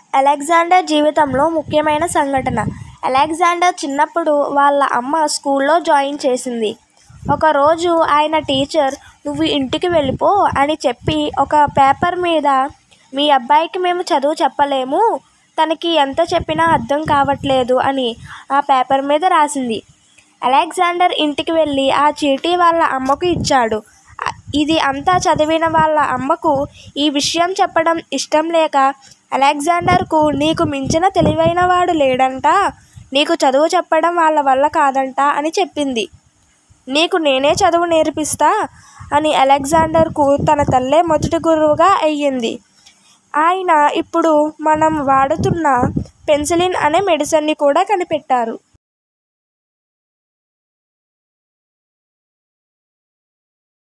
Alexander జీవితంలో ముఖ్యమైన సంఘటన అలెగ్జాండర్ చిన్నప్పుడు వాళ్ళ అమ్మ స్కూల్లో జాయిన్ చేసింది ఒకరోజు ఆయన టీచర్ నువ్వు ఇంటికి వెళ్ళిపో అని చెప్పి ఒక పేపర్ మీద మీ అబ్బాయికి మేము చదువు చెప్పలేము తనకి ఎంత చెప్పినా అర్థం కావట్లేదు అని ఆ పేపర్ మీద రాసింది అలెగ్జాండర్ ఇంటికి వెళ్ళి ఆ చీటీ వాళ్ళ అమ్మకు ఇచ్చాడు అ- ఇది అంతా చదివిన వాళ్ళ అమ్మకు ఈ విషయం చెప్పడం ఇష్టం లేక అలెగ్జాండర్కు నీకు మించిన తెలివైన వాడు లేడంట నీకు చదువు చెప్పడం వాళ్ళ వల్ల కాదంట అని చెప్పింది నీకు నేనే చదువు నేర్పిస్తా అని అలెగ్జాండర్కు తన తల్లే మొదటి గురువుగా అయ్యింది ఆయన ఇప్పుడు మనం వాడుతున్న పెన్సిలిన్ అనే మెడిసిన్ని కూడా కనిపెట్టారు